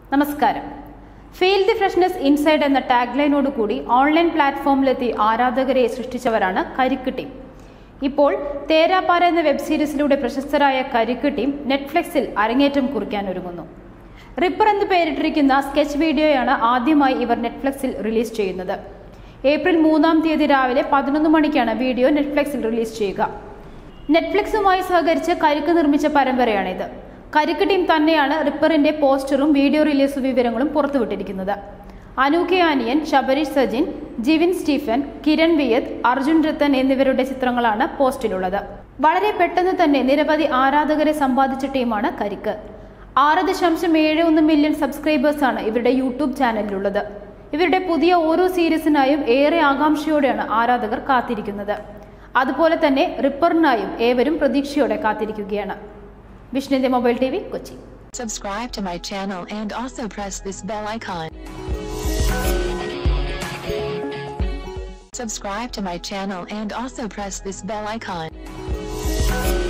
നമസ്കാരം feel the freshness inside എന്ന ടാഗ്ലൈനോട് കൂടി ഓൺലൈൻ പ്ലാറ്റ്ഫോമിലെത്തി ആരാധകരെ സൃഷ്ടിച്ചവരാണ് കരിക്ക് ടീം ഇപ്പോൾ തേരാപ്പാര എന്ന വെബ് സീരീസിലൂടെ പ്രശസ്തരായ കരിക്ക് ടീം നെറ്റ്ഫ്ലിക്സിൽ അരങ്ങേറ്റം കുറിക്കാനൊരുങ്ങുന്നു റിപ്പർ എന്ന് പേരിട്ടിരിക്കുന്ന സ്കെച്ച് വീഡിയോയാണ് ആദ്യമായി ഇവർ നെറ്റ്ഫ്ലിക്സിൽ റിലീസ് ചെയ്യുന്നത് ഏപ്രിൽ മൂന്നാം തീയതി രാവിലെ പതിനൊന്ന് മണിക്കാണ് വീഡിയോ നെറ്റ്ഫ്ലിക്സിൽ റിലീസ് ചെയ്യുക നെറ്റ്ഫ്ലിക്സുമായി സഹകരിച്ച് കരിക്ക് നിർമ്മിച്ച പരമ്പരയാണിത് കരിക്ക് ടീം തന്നെയാണ് റിപ്പറിന്റെ പോസ്റ്ററും വീഡിയോ റിലീസ് വിവരങ്ങളും പുറത്തുവിട്ടിരിക്കുന്നത് അനൂകെ ആനിയൻ ശബരീഷ് സജിൻ ജിവിൻ സ്റ്റീഫൻ കിരൺ വിയത്ത് അർജുൻ രത്തൻ എന്നിവരുടെ ചിത്രങ്ങളാണ് പോസ്റ്റിലുള്ളത് വളരെ പെട്ടെന്ന് തന്നെ നിരവധി ആരാധകരെ സമ്പാദിച്ച ടീമാണ് കരിക്ക് ആറ് ദശാംശം ഏഴ് ഒന്ന് മില്യൺ സബ്സ്ക്രൈബേഴ്സാണ് ഇവരുടെ യൂട്യൂബ് ചാനലിലുള്ളത് ഇവരുടെ പുതിയ ഓരോ സീരീസിനായും ഏറെ ആകാംക്ഷയോടെയാണ് ആരാധകർ കാത്തിരിക്കുന്നത് അതുപോലെ തന്നെ റിപ്പറിനായും ഏവരും പ്രതീക്ഷയോടെ കാത്തിരിക്കുകയാണ് വിഷ്ണുവിന്റെ മൊബൈൽ ടി വി കൊച്ചി Subscribe to my channel and also press this bell icon. Subscribe to my channel and also press this bell icon.